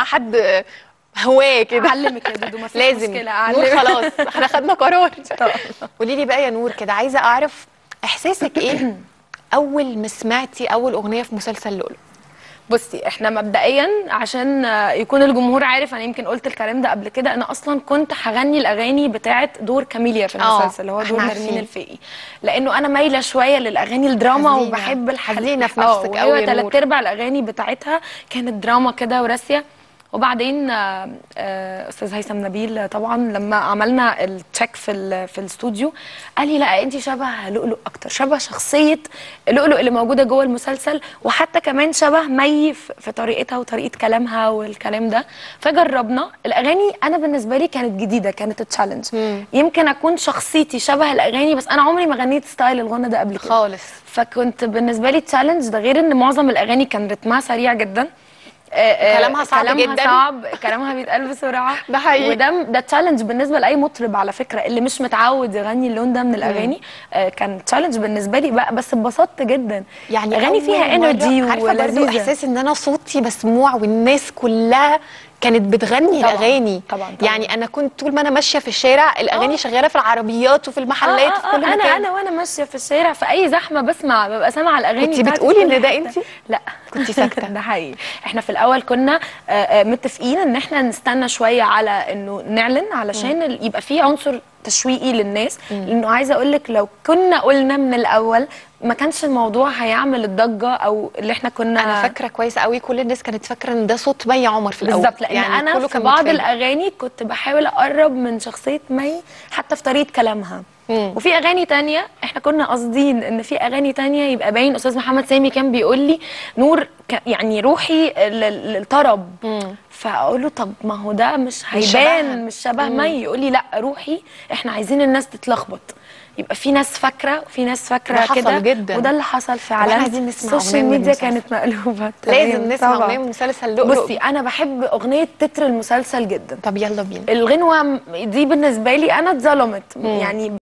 حد هواه كده اعلمك يا دودو ما فيش لازم مشكله نور اعلمك خلاص احنا خدنا قرار طبعا. قولي لي بقى يا نور كده عايزه اعرف احساسك ايه اول ما سمعتي اول اغنيه في مسلسل لؤلؤ بصي احنا مبدئيا عشان آه، يكون الجمهور عارف انا يمكن قلت الكلام ده قبل كده انا اصلا كنت هغني الاغاني بتاعه دور كاميليا في آه، المسلسل اللي هو احنا دور عارفين. نرمين الفقي لانه انا مايله شويه للاغاني الدراما حزينة. وبحب الحزين حزينة في نفسك أوي يا ثلاث نور. ارباع الاغاني بتاعتها كانت دراما كده وراسيه وبعدين آه، آه، استاذ هيثم نبيل آه، طبعا لما عملنا التشيك في ال- في الاستوديو قال لي لا انت شبه لؤلؤ اكتر شبه شخصيه لؤلؤ اللي موجوده جوه المسلسل وحتى كمان شبه مي في في طريقتها وطريقه كلامها والكلام ده فجربنا الاغاني انا بالنسبه لي كانت جديده كانت تشالنج يمكن اكون شخصيتي شبه الاغاني بس انا عمري ما غنيت ستايل الغنى ده قبل كده خالص فكنت بالنسبه لي تشالنج ده غير ان معظم الاغاني كان رتمها سريع جدا آه، آه، كلامها صعب كلامها جداً. صعب كلامها بيتقال بسرعه ده حقيقي. وده ده تشالنج بالنسبه لاي مطرب على فكره اللي مش متعود يغني اللون ده من الاغاني آه، كان تشالنج بالنسبه لي بقى بس اتبسطت جدا يعني اغاني أول فيها مرة انرجي عارفه برضو ولذيذه احساس ان انا صوتي مسموع والناس كلها كانت بتغني طبعاً، الاغاني طبعاً، طبعاً. يعني انا كنت طول ما انا ماشيه في الشارع الاغاني آه. شغاله في العربيات وفي المحلات وفي كل انا مكان انا وانا ماشيه في الشارع في اي زحمه بسمع ببقى سامعه الاغاني كنتي بتاعتي بتقولي في كل إن ده حتة. أنتي؟ لا كنتي ساكتة. ده حقيقي احنا في الاول كنا آه، آه، متفقين ان احنا نستنى شويه على انه نعلن علشان ال- يبقى في عنصر تشويقي للناس لانه عايزه اقول لك لو كنا قلنا من الاول ما كانش الموضوع هيعمل الضجه او اللي احنا كنا انا فاكره كويس قوي كل الناس كانت فاكره ان ده صوت مي عمر في الاول بالظبط لان يعني انا كله في كان بعض متفاجئ. الاغاني كنت بحاول اقرب من شخصيه مي حتى في طريقه كلامها مم. وفي اغاني تانية احنا كنا قاصدين ان في اغاني تانية يبقى باين استاذ محمد سامي كان بيقول لي نور ك- يعني روحي لل- للطرب مم. فاقول له طب ما هو ده مش مش شبهها. هيبان مش شبه مي يقول لي لا روحي احنا عايزين الناس تتلخبط يبقى في ناس فاكره وفي ناس ده فاكره حصل كده جدا. وده اللي حصل احنا فعلا عايزين نسمع السوشيال أغنية من ميديا المسلسل. كانت مقلوبه لازم تمام، نسمع طبعاً. اغنيه من مسلسل لؤلؤ بصي انا بحب اغنيه تتر المسلسل جدا طب يلا بينا الغنوه م- دي بالنسبه لي انا اتظلمت يعني